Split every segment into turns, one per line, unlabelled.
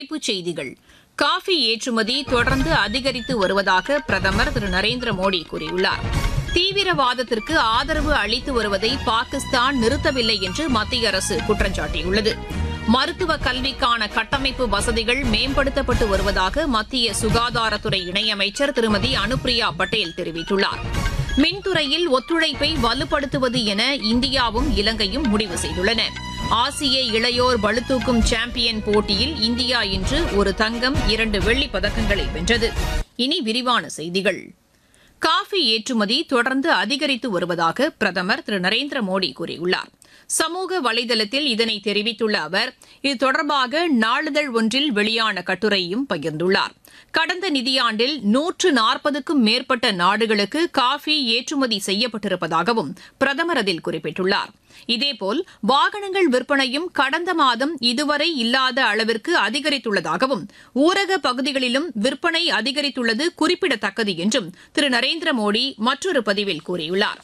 தலைப்புச் செய்திகள் காஃபி ஏற்றுமதி தொடர்ந்து அதிகரித்து வருவதாக பிரதமர் திரு நரேந்திர மோடி கூறியுள்ளார் தீவிரவாதத்திற்கு ஆதரவு அளித்து வருவதை பாகிஸ்தான் நிறுத்தவில்லை என்று மத்திய அரசு குற்றம் சாட்டியுள்ளது மருத்துவ கல்விக்கான கட்டமைப்பு வசதிகள் மேம்படுத்தப்பட்டு வருவதாக மத்திய சுகாதாரத்துறை இணையமைச்சர் திருமதி அனுப்பிரியா பட்டேல் தெரிவித்துள்ளார் மின்துறையில் ஒத்துழைப்பை வலுப்படுத்துவது என இந்தியாவும் இலங்கையும் முடிவு செய்துள்ளன ஆசிய இளையோர் பளுதூக்கும் சாம்பியன் போட்டியில் இந்தியா இன்று ஒரு தங்கம் இரண்டு வெள்ளிப் பதக்கங்களை வென்றது இனி விரிவான செய்திகள் காஃபி ஏற்றுமதி தொடர்ந்து அதிகரித்து வருவதாக பிரதமர் திரு நரேந்திர மோடி கூறியுள்ளார் சமூக வலைதளத்தில் இதனை தெரிவித்துள்ள அவர் இது தொடர்பாக நாளிதழ் ஒன்றில் வெளியான கட்டுரையும் பகிர்ந்துள்ளார் கடந்த நிதியாண்டில் நூற்று நாற்பதுக்கும் மேற்பட்ட நாடுகளுக்கு காஃபி ஏற்றுமதி செய்யப்பட்டிருப்பதாகவும் பிரதமர் அதில் குறிப்பிட்டுள்ளார் இதேபோல் வாகனங்கள் விற்பனையும் கடந்த மாதம் இதுவரை இல்லாத அளவிற்கு அதிகரித்துள்ளதாகவும் ஊரக பகுதிகளிலும் விற்பனை அதிகரித்துள்ளது குறிப்பிடத்தக்கது என்றும் திரு நரேந்திர மோடி மற்றொரு பதிவில் கூறியுள்ளார்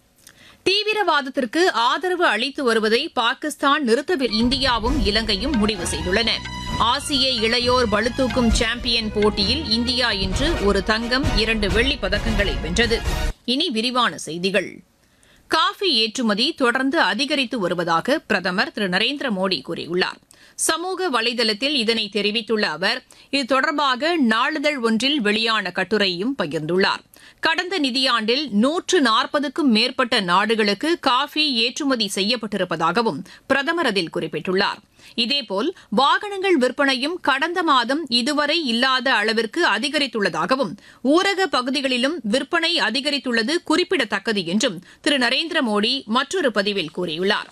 தீவிரவாதத்திற்கு ஆதரவு அளித்து வருவதை பாகிஸ்தான் நிறுத்தவில் இந்தியாவும் இலங்கையும் முடிவு செய்துள்ளன ஆசிய இளையோர் பளுதூக்கும் சாம்பியன் போட்டியில் இந்தியா இன்று ஒரு தங்கம் இரண்டு வெள்ளிப் பதக்கங்களை வென்றது இனி விரிவான செய்திகள் காஃபி ஏற்றுமதி தொடர்ந்து அதிகரித்து வருவதாக பிரதமர் திரு நரேந்திர மோடி கூறியுள்ளார் சமூக வலைதளத்தில் இதனை தெரிவித்துள்ள அவர் இது தொடர்பாக நாளிதழ் ஒன்றில் வெளியான கட்டுரையும் பகிர்ந்துள்ளார் கடந்த நிதியாண்டில் நூற்று நாற்பதுக்கும் மேற்பட்ட நாடுகளுக்கு காஃபி ஏற்றுமதி செய்யப்பட்டிருப்பதாகவும் பிரதமர் அதில் குறிப்பிட்டுள்ளார் இதேபோல் வாகனங்கள் விற்பனையும் கடந்த மாதம் இதுவரை இல்லாத அளவிற்கு அதிகரித்துள்ளதாகவும் ஊரக பகுதிகளிலும் விற்பனை அதிகரித்துள்ளது குறிப்பிடத்தக்கது என்றும் திரு நரேந்திர மோடி மற்றொரு பதிவில் கூறியுள்ளார்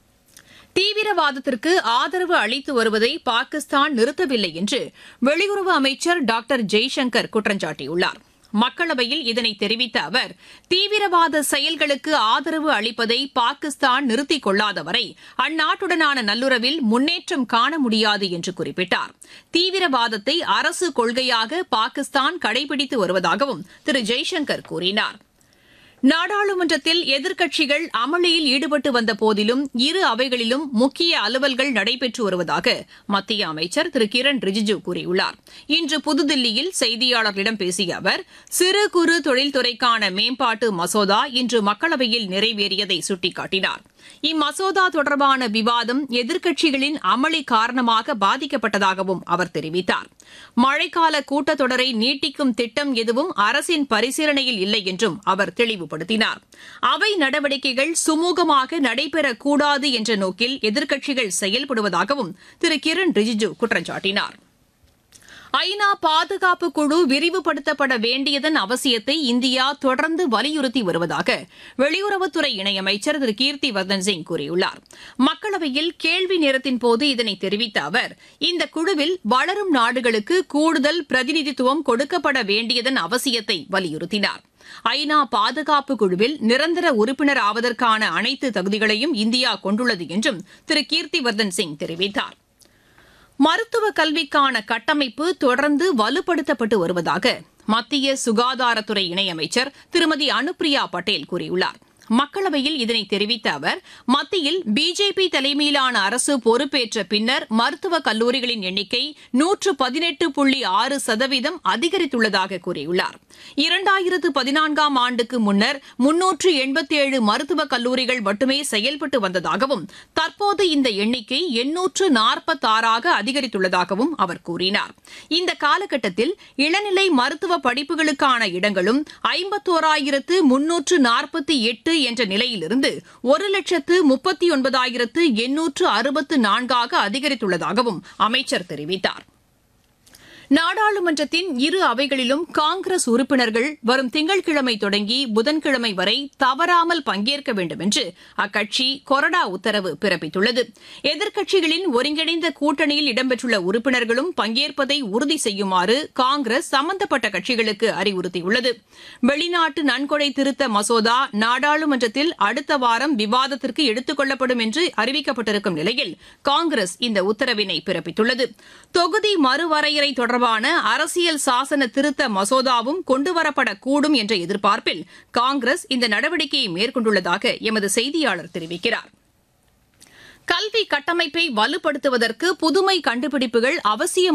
தீவிரவாதத்திற்கு ஆதரவு அளித்து வருவதை பாகிஸ்தான் நிறுத்தவில்லை என்று வெளியுறவு அமைச்சர் டாக்டர் ஜெய்சங்கர் குற்றம் சாட்டியுள்ளார் மக்களவையில் இதனை தெரிவித்த அவர் தீவிரவாத செயல்களுக்கு ஆதரவு அளிப்பதை பாகிஸ்தான் நிறுத்திக் கொள்ளாதவரை அந்நாட்டுடனான நல்லுறவில் முன்னேற்றம் காண முடியாது என்று குறிப்பிட்டார் தீவிரவாதத்தை அரசு கொள்கையாக பாகிஸ்தான் கடைபிடித்து வருவதாகவும் திரு ஜெய்சங்கர் கூறினார் நாடாளுமன்றத்தில் எதிர்க்கட்சிகள் அமளியில் ஈடுபட்டு வந்த போதிலும் இரு அவைகளிலும் முக்கிய அலுவல்கள் நடைபெற்று வருவதாக மத்திய அமைச்சர் திரு கிரண் ரிஜிஜு கூறியுள்ளார் இன்று புதுதில்லியில் செய்தியாளர்களிடம் பேசிய அவர் சிறு குறு தொழில்துறைக்கான மேம்பாட்டு மசோதா இன்று மக்களவையில் நிறைவேறியதை சுட்டிக்காட்டினார் இம்மசோதா தொடர்பான விவாதம் எதிர்க்கட்சிகளின் அமளி காரணமாக பாதிக்கப்பட்டதாகவும் அவர் தெரிவித்தார் மழைக்கால கூட்டத்தொடரை நீட்டிக்கும் திட்டம் எதுவும் அரசின் பரிசீலனையில் இல்லை என்றும் அவர் தெளிவுபடுத்தினார் அவை நடவடிக்கைகள் சுமூகமாக நடைபெறக்கூடாது என்ற நோக்கில் எதிர்க்கட்சிகள் செயல்படுவதாகவும் திரு கிரண் ரிஜிஜு குற்றம் சாட்டினார் ஐநா பாதுகாப்பு குழு விரிவுபடுத்தப்பட வேண்டியதன் அவசியத்தை இந்தியா தொடர்ந்து வலியுறுத்தி வருவதாக வெளியுறவுத்துறை இணையமைச்சர் திரு கீர்த்தி வர்தன் சிங் கூறியுள்ளார் மக்களவையில் கேள்வி நேரத்தின் போது இதனை தெரிவித்த அவர் இந்த குழுவில் வளரும் நாடுகளுக்கு கூடுதல் பிரதிநிதித்துவம் கொடுக்கப்பட வேண்டியதன் அவசியத்தை வலியுறுத்தினார் ஐநா பாதுகாப்பு குழுவில் நிரந்தர உறுப்பினர் ஆவதற்கான அனைத்து தகுதிகளையும் இந்தியா கொண்டுள்ளது என்றும் திரு கீர்த்திவர்தன் சிங் தெரிவித்தார் மருத்துவ கல்விக்கான கட்டமைப்பு தொடர்ந்து வலுப்படுத்தப்பட்டு வருவதாக மத்திய சுகாதாரத்துறை இணையமைச்சர் திருமதி அனுப்பிரியா பட்டேல் கூறியுள்ளார் மக்களவையில் இதனை தெரிவித்த அவர் மத்தியில் பிஜேபி தலைமையிலான அரசு பொறுப்பேற்ற பின்னர் மருத்துவக் கல்லூரிகளின் எண்ணிக்கை நூற்று பதினெட்டு புள்ளி ஆறு சதவீதம் அதிகரித்துள்ளதாக கூறியுள்ளார் இரண்டாயிரத்து பதினான்காம் ஆண்டுக்கு முன்னர் முன்னூற்று எண்பத்தேழு மருத்துவக் கல்லூரிகள் மட்டுமே செயல்பட்டு வந்ததாகவும் தற்போது இந்த எண்ணிக்கை எண்ணூற்று நாற்பத்தாறாக அதிகரித்துள்ளதாகவும் அவர் கூறினார் இந்த காலகட்டத்தில் இளநிலை மருத்துவ படிப்புகளுக்கான இடங்களும் ஐம்பத்தோராயிரத்து முன்னூற்று நாற்பத்தி எட்டு என்ற நிலையிலிருந்து ஒரு லட்சத்து முப்பத்தி ஒன்பதாயிரத்து எண்ணூற்று அறுபத்து நான்காக அதிகரித்துள்ளதாகவும் அமைச்சர் தெரிவித்தார் நாடாளுமன்றத்தின் இரு அவைகளிலும் காங்கிரஸ் உறுப்பினர்கள் வரும் திங்கட்கிழமை தொடங்கி புதன்கிழமை வரை தவறாமல் பங்கேற்க வேண்டும் என்று அக்கட்சி கொறடா உத்தரவு பிறப்பித்துள்ளது எதிர்க்கட்சிகளின் ஒருங்கிணைந்த கூட்டணியில் இடம்பெற்றுள்ள உறுப்பினர்களும் பங்கேற்பதை உறுதி செய்யுமாறு காங்கிரஸ் சம்பந்தப்பட்ட கட்சிகளுக்கு அறிவுறுத்தியுள்ளது வெளிநாட்டு நன்கொடை திருத்த மசோதா நாடாளுமன்றத்தில் அடுத்த வாரம் விவாதத்திற்கு எடுத்துக் கொள்ளப்படும் என்று அறிவிக்கப்பட்டிருக்கும் நிலையில் காங்கிரஸ் இந்த உத்தரவினை பிறப்பித்துள்ளது தொகுதி மறுவரையறை தொடர்பான அரசியல் சாசன திருத்த மசோதாவும் கொண்டுவரப்படக்கூடும் என்ற எதிர்பார்ப்பில் காங்கிரஸ் இந்த நடவடிக்கையை மேற்கொண்டுள்ளதாக எமது செய்தியாளர் தெரிவிக்கிறார் கல்வி கட்டமைப்பை வலுப்படுத்துவதற்கு புதுமை கண்டுபிடிப்புகள் அவசியம்